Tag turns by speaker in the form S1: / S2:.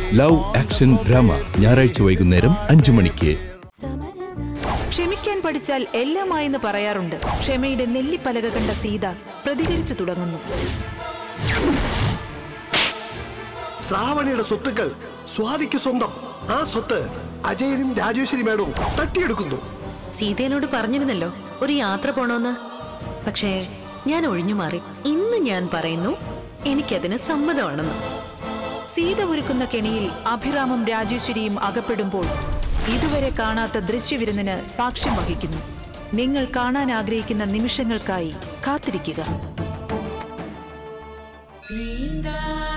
S1: love action drama ഞായറാഴ്ച വൈകുന്നേരം അഞ്ചു മണിക്ക്
S2: ക്ഷമിക്കാൻ പഠിച്ചാൽ എല്ലാമായെന്ന് പറയാറുണ്ട് ക്ഷമയുടെ നെല്ലിപ്പലക കണ്ട സീത പ്രതികരിച്ചു തുടങ്ങുന്നു
S3: ശ്രാവണിയുടെ സ്വത്തുക്കൾ സ്വാതിക്ക് സ്വന്തം ആ സ്വത്ത് അജയനും രാജേശ്വരി മേഡവും തട്ടിയെടുക്കുന്നു
S4: സീതേനോട് പറഞ്ഞിരുന്നല്ലോ ഒരു യാത്ര പോണോന്ന് പക്ഷേ ഞാൻ ഒഴിഞ്ഞു മാറി ഇന്ന് ഞാൻ പറയുന്നു എനിക്കതിന് സമ്മതമാണെന്ന്
S2: സീത ഒരുക്കുന്ന കെണിയിൽ അഭിറാമും രാജേശ്വരിയും അകപ്പെടുമ്പോൾ ഇതുവരെ കാണാത്ത ദൃശ്യവിരുന്നിന് സാക്ഷ്യം വഹിക്കുന്നു നിങ്ങൾ കാണാൻ ആഗ്രഹിക്കുന്ന നിമിഷങ്ങൾക്കായി കാത്തിരിക്കുക
S5: Dream that